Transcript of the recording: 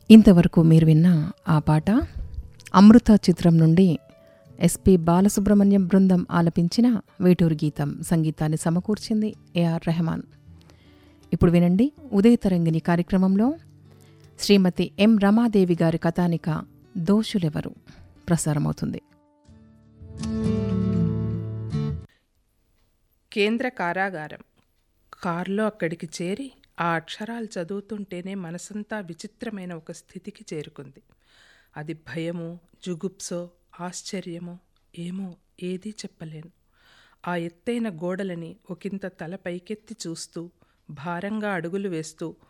ఇంతవరకు మీరు విన్న ఆ పాట అమృత చిత్రం నుండి ఎస్పి బాలసుబ్రహ్మణ్యం బృందం ఆలపించిన వేటూరు గీతం సంగీతాన్ని సమకూర్చింది ఏఆర్ రెహమాన్ ఇప్పుడు వినండి ఉదయ తరంగిణి కార్యక్రమంలో శ్రీమతి ఎం రమాదేవి గారి కథానిక దోషులెవరు ప్రసారమవుతుంది కేంద్ర కారాగారం కారులో అక్కడికి చేరి ఆ అక్షరాలు చదువుతుంటేనే మనసంతా విచిత్రమైన ఒక స్థితికి చేరుకుంది అది భయమో జుగుప్సో ఆశ్చర్యమో ఏమో ఏదీ చెప్పలేను ఆ ఎత్తైన గోడలని ఒకంత తల పైకెత్తి చూస్తూ భారంగా అడుగులు వేస్తూ